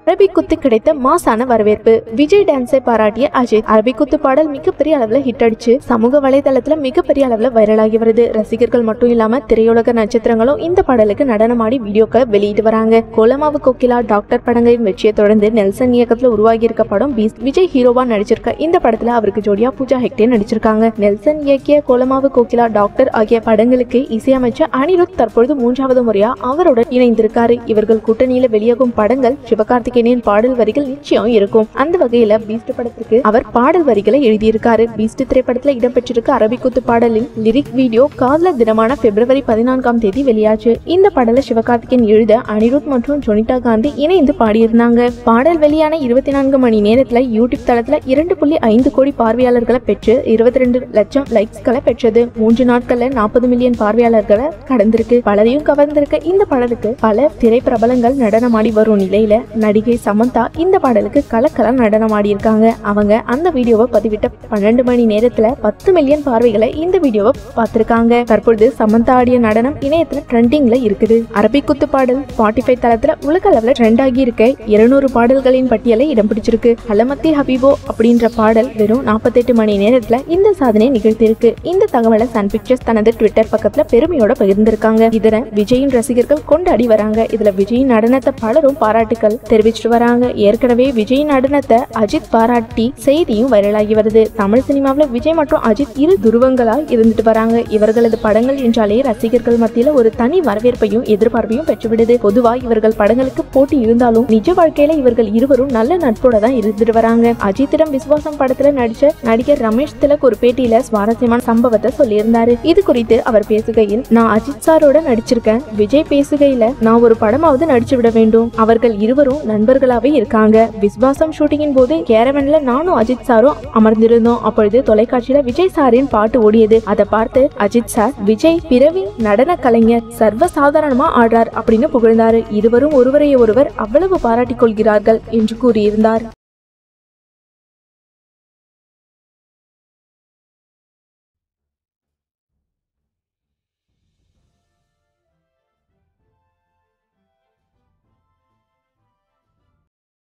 Arabic குத்து கிடைத்த மாசான வரவேற்பு விஜய் டான்ஸை பாராட்டிய அஜித் அரபிக் குத்து பாடல் மிகப்பெரிய அளவுல ஹிட் அடிச்சு சமூக வலைதளத்துல மிகப்பெரிய அளவுல வைரலாகி வருது ரசிகர்கள் மட்டும் இல்லாம திரையுலக நட்சத்திரங்களும் இந்த பாடலுக்கு நடனமாடி வீடியோக்களை வெளியிட்டு வராங்க கோலமாவு கோகிலா டாக்டர் படங்களின் வெற்றியை தொடர்ந்து நெல்சன் இயக்கத்துல உருவாகி இருக்க படம் பீஸ்ட் விஜய் ஹீரோவா நடிச்சிருக்க இந்த படத்துல அவருக்கு ஜோடியா பூஜா ஹெக்டே நடிச்சிருக்காங்க நெல்சன் இயக்கிய கோலமாவு கோகிலா டாக்டர் ஆகிய படங்களுக்கு இசையமைச்ச அனிருத் தற்பொழுது மூன்றாவது முறையா அவருடன் இணைந்திருக்காரு இவர்கள் கூட்டணியில வெளியாகும் படங்கள் சிவகார்த்திகேயனின் பாடல் வரிகள் நிச்சயம் இருக்கும் அந்த வகையில பீஸ்ட் படத்திற்கு அவர் பாடல் வரிகளை எழுதியிருக்காரு பீஸ்ட் திரைப்படத்துல இடம்பெற்றிருக்க அரபிக்குத்து பாடலின் லிரிக் வீடியோ காதலர் தினமான பிப்ரவரி பதினான்காம் தேதி வெளியாச்சு இந்த பாடலை சிவகார்த்திகேயன் எழுத அனிருத் மற்றும் ஜொனிதா காந்தி இணைந்து பாடியிருந்தாங்க பாடல் வெளியான இருபத்தி நான்கு மணி நேரத்துல யூடியூப் தளத்துல இரண்டு புள்ளி ஐந்து கோடி பார்வையாளர்களை பெற்று இருபத்தி ரெண்டு லட்சம் லைக்ஸ்களை பெற்றது மூன்று நாட்கள்ல நாற்பது மில்லியன் பார்வையாளர்களை கடந்திருக்கு பலரையும் கவர்ந்திருக்க இந்த பாடலுக்கு பல திரைப்பிரபலங்கள் நடனமாடி வரும் நிலையில நடிகை சமந்தா இந்த பாடலுக்கு கலக்கலா நடனமாடி இருக்காங்க அவங்க அந்த வீடியோவை பதிவிட்ட பன்னெண்டு மணி நேரத்துல பத்து மில்லியன் பார்வைகளை இந்த வீடியோவை பார்த்திருக்காங்க தற்பொழுது சமந்தா ஆடிய நடனம் இணையத்துல ட்ரெண்டிங்ல இருக்குது அரபிக் குத்து பாடல் ஸ்பாட்டிஃபை தளத்துல உலக அளவுல ட்ரெண்ட் ஆகி இருக்க இருநூறு பாடல்களின் பட்டியலை இடம் பிடிச்சிருக்கு அலமத்தி ஹபீபோ அப்படின்ற பாடல் வெறும் 48 மணி நேரத்துல இந்த சாதனை நிகழ்த்தியிருக்கு இந்த தகவலை சன் பிக்சர்ஸ் தனது ட்விட்டர் பக்கத்துல பெருமையோட பகிர்ந்திருக்காங்க இதனை விஜயின் ரசிகர்கள் கொண்டாடி வராங்க இதுல விஜயின் நடனத்தை பலரும் பாராட்டுக்கள் தெரிவிச்சிட்டு வராங்க ஏற்கனவே விஜயின் நடனத்தை அஜித் பாராட்டி செய்தியும் வைரலாகி வருது தமிழ் சினிமாவில் விஜய் மற்றும் அஜித் இரு துருவங்களா இருந்துட்டு வராங்க இவர்களது படங்கள் என்றாலே ரசிகர்கள் மத்தியில ஒரு தனி வரவேற்பையும் எதிர்பார்ப்பையும் பெற்றுவிடுது பொதுவா இவர்கள் படங்களுக்கு போட்டி இருந்தாலும் நிஜ வாழ்க்கையில இவர்கள் இருவரும் நல்ல நட்போட தான் இருந்துட்டு வராங்க அஜித்திடம் விசுவாசம் படத்துல நடிச்ச நடிகர் ரமேஷ் திலக் ஒரு பேட்டியில சுவாரஸ்யமான சம்பவத்தை சொல்லியிருந்தாரு இது குறித்து அவர் பேசுகையில் நான் அஜித் சாரோட நடிச்சிருக்கேன் விஜய் பேசுகையில நான் ஒரு படமாவது நடிச்சு விட வேண்டும் அவர்கள் இருவரும் நண்பர்களாவே இருக்காங்க விஸ்வாசம் ஷூட்டிங்கின் போது கேரவன்ல நானும் அஜித் சாரும் அமர்ந்திருந்தோம் அப்பொழுது தொலைக்காட்சியில விஜய் சாரின் பாட்டு ஓடியது அதை பார்த்து அஜித் சார் விஜய் பிறவி நடன கலைஞர் சர்வ சாதாரணமா ஆடுறார் அப்படின்னு புகழ்ந்தாரு இருவரும் ஒருவரை ஒருவர் அவ்வளவு பாராட்டிக் கொள்கிறார்கள் என்று கூறியிருந்தார்